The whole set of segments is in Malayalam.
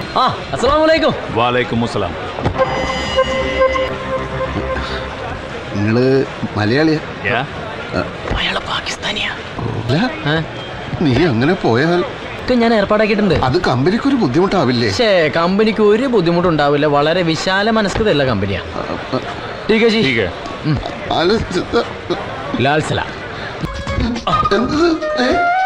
ആ അസ്സലാമു അലൈക്കും വാലൈക്കും അസ്സലാം നിങ്ങള് മലയാളിയാ യാ അയാള് പാകിസ്ഥാനിയാ അല്ല നീ അങ്ങനെ പോയാൽ ഒക്കെ ഞാൻ ഏർപ്പാടാക്കിയിട്ടുണ്ട് അത് കമ്പനിക്കൊരു ബുദ്ധിമുട്ടാവില്ലേ പക്ഷേ കമ്പനിക്ക് ഒരു ബുദ്ധിമുട്ടുണ്ടാവില്ല വളരെ വിശാല മനസ്കതയുള്ള കമ്പനിയാ ठीक है जी ठीक है അല്ല, ഇത് ലാൽ സലാം എന്തത്? ഏ?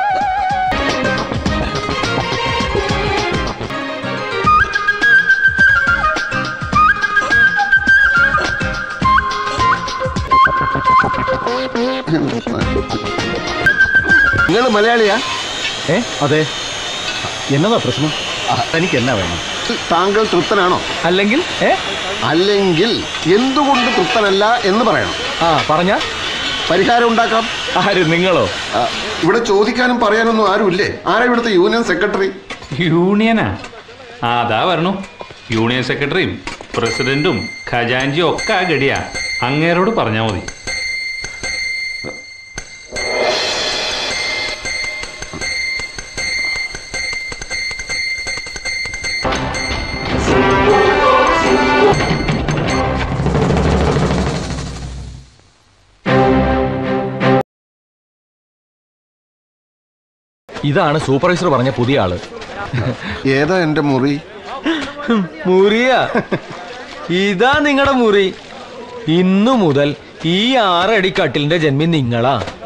നിങ്ങള് മലയാളിയാ ഏ അതെ എന്നതാ പ്രശ്നം തനിക്ക് എന്നാ വേണം താങ്കൾ തൃപ്തനാണോ അല്ലെങ്കിൽ ഏ അല്ലെങ്കിൽ എന്തുകൊണ്ട് തൃപ്തനല്ല എന്ന് പറയണം ആ പറഞ്ഞ പരിഹാരം ഉണ്ടാക്കാം ആര് നിങ്ങളോ ആ, ഇവിടെ ചോദിക്കാനും പറയാനൊന്നും ആരുമില്ലേ ആരാ ഇവിടുത്തെ യൂണിയൻ സെക്രട്ടറി യൂണിയനാ ആ അതാ വരണു യൂണിയൻ സെക്രട്ടറിയും പ്രസിഡന്റും ഖജാൻജിയും ഒക്കെ ആ ഗടിയാ അങ്ങേരോട് പറഞ്ഞാൽ മതി ഇതാണ് സൂപ്പർവൈസർ പറഞ്ഞ പുതിയ ആള് ഏതാ എന്റെ മുറി മുറിയാ ഇതാ നിങ്ങളുടെ മുറി ഇന്നു മുതൽ ഈ ആറടി കട്ടിലിന്റെ ജന്മി നിങ്ങളാ